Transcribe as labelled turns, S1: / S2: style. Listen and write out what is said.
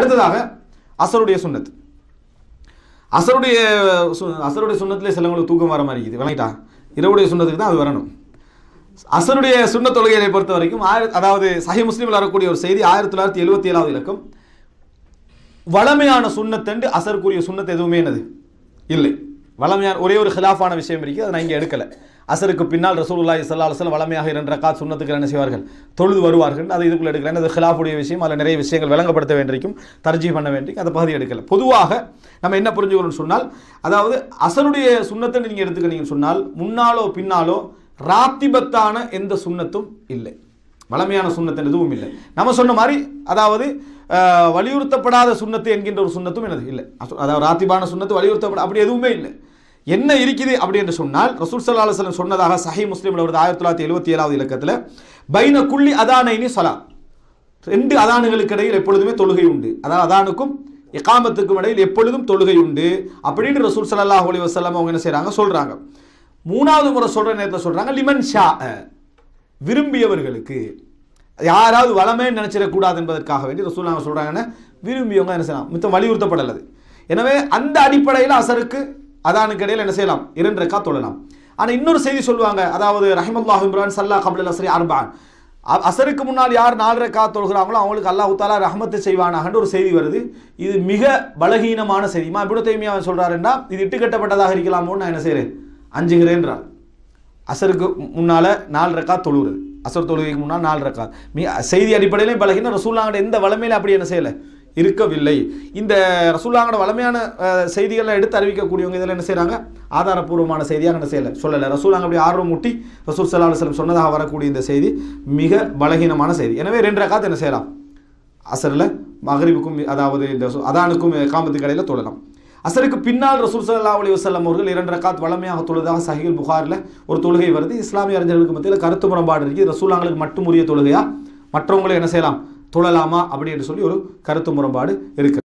S1: அடுத்ததாக அசருடைய சுன்னத் அசருடைய சு- அசருடைய சுண்ணத்திலே சிலவங்களுக்கு தூக்கம் வர மாதிரி இருக்குது விளங்கிட்டா இரவுடைய சுண்ணத்துக்கு தான் அது வரணும் அசருடைய சுண்ண தொழுகையை பொறுத்த வரைக்கும் ஆயிர அதாவது சஹி முஸ்லீமில் வரக்கூடிய ஒரு செய்தி ஆயிரத்தி தொள்ளாயிரத்தி எழுபத்தி ஏழாவது இலக்கம் வளமையான சுண்ணத்தண்டு அசருக்குரிய சுண்ணத்து எதுவுமே என்னது இல்லை வளமையான ஒரே ஒரு ஹிலாஃபான விஷயம் இருக்குது அதை நான் இங்கே எடுக்கலை அசருக்கு பின்னால் ரசூலுல்லாஹி ஸல்லல்லாஹு அலைஹி வஸல்லம் வளமையாக இரண்டு ரக்காத் சுண்ணத்துக்கு என்ன செய்வார்கள் தொழுது வருவார்கள் அதை இதுக்குள்ள எடுக்கல அது ஹிலாஃபுடைய விஷயம் அதில் நிறைய விஷயங்கள் விளங்கப்படுத்த வேண்டியிருக்கும் தர்ஜீ பண்ண வேண்டியிருக்கும் அந்த பகுதி எடுக்கல பொதுவாக நம்ம என்ன புரிஞ்சுக்கணும்னு சொன்னால் அதாவது அசருடைய சுண்ணத்தை நீங்கள் எடுத்துக்கிட்டீங்கன்னு சொன்னால் முன்னாலோ பின்னாலோ ராத்திபத்தான எந்த சுண்ணத்தும் இல்லை வளமையான சுண்ணத்து எதுவும் இல்லை நம்ம சொன்ன மாதிரி அதாவது அஹ், வலியுறுத்தப்படாத சுண்ணத்து என்கின்ற ஒரு சுண்ணத்தும் எனது இல்லை அசு- அதாவது ராத்திபான சுண்ணத்து வலியுறுத்தப்பட அப்படி எதுவுமே இல்லை என்ன இருக்குது அப்படி என்று சொன்னால் ரசூல் சல்லா அலுவலம் சொன்னதாக சஹி முஸ்லீமில் வருது ஆயிரத்தி தொள்ளாயிரத்தி எழுபத்தி ஏழாவது இலக்கத்தில் பைன குள்ளி அதானைனி சலா ரெண்டு அதானுகளுக்கு இடையில் எப்பொழுதுமே தொழுகை உண்டு அதாவது அதானுக்கும் இகாமத்துக்கும் இடையில் எப்பொழுதும் தொழுகை உண்டு அப்படின்னு ரசூல் ஸல்லல்லாஹு அலைஹி வஸல்லம் அவங்க என்ன செய்றாங்க சொல்றாங்க மூணாவது முறை சொல்ற நேரத்தில் சொல்றாங்க லிமன் ஷா விரும்பியவர்களுக்கு யாராவது வளமே நினைச்சிடக்கூடாது என்பதற்காக வேண்டி ரசூல்லாங்க சொல்றாங்கன்னா விரும்பியவங்க என்ன செய்யலாம் மித்தம் வலியுறுத்தப்படலது எனவே அந்த அடிப்படையில் அசருக்கு அதானுக்கு இடையில் என்ன செய்யலாம் இரண்டு ரக்கா தொழலாம் ஆனால் இன்னொரு செய்தி சொல்லுவாங்க அதாவது ரஹிமல்லாஹு இம்ரான் சல்லா கபுல் அஸ்ரி அர்பான் அ- அசருக்கு முன்னால் யார் நாலு ரக்கா தொழுகிறாங்களோ அவங்களுக்கு அல்லாஹ் தாலா ரஹமத்து செய்வானாகன்ற ஒரு செய்தி வருது இது மிக பலகீனமான செய்தி இமாம் இப்னு தைமியா சொல்றாருன்னா இது இட்டுக்கட்டப்பட்டதாக இருக்கலாமோன்னு நான் என்ன செய்கிறேன் அஞ்சுகிறேன்றார் அசருக்கு முன்னால நாலு ரக்கா தொழுகிறது அசர் தொழுகைக்கு முன்னால் நாலு ரக்கா மீ செய்தி அடிப்படையிலையும் பழகின ரசூல்லாங்கட எந்த வளமையில அப்படி என்ன செய்யலை இருக்கவில்லை இந்த ரசூல்லாங்கட வளமையான அஹ், செய்திகளை எடுத்து அறிவிக்கக்கூடியவங்க இதில் என்ன செய்றாங்க ஆதாரப்பூர்வமான செய்தியாக என்ன செய்யலை சொல்லலை ரசூலாங்க அப்படி ஆர்வம் முட்டி ரசூல் சல்லா அலுவலம் சொன்னதாக வரக்கூடிய இந்த செய்தி மிக பலகீனமான செய்தி எனவே ரெண்டு ரக்காத்து என்ன செய்யலாம் அசரில் மகரிபுக்கும் அதாவது இந்த சு- அதானுக்கும் காமத்துக்கு இடையில தொழலாம் அசருக்கு பின்னால் ரசூல் ஸல்லல்லாஹு அலைஹி வஸல்லம் அவர்கள் இரண்டு ரக்காத் வளமையாக தொழுதாக சஹீல் புகாரில் ஒரு தொழுகை வருது இஸ்லாமிய அறிஞர்களுக்கு மத்தியில் கருத்து முரண்பாடு இருக்குது ரசூலாங்களுக்கு மட்டும் உரிய தொழுகையா மற்றவங்களை என்ன செய்யலாம் தொழலாமா அப்படி என்று சொல்லி ஒரு கருத்து முரண்பாடு இருக்கு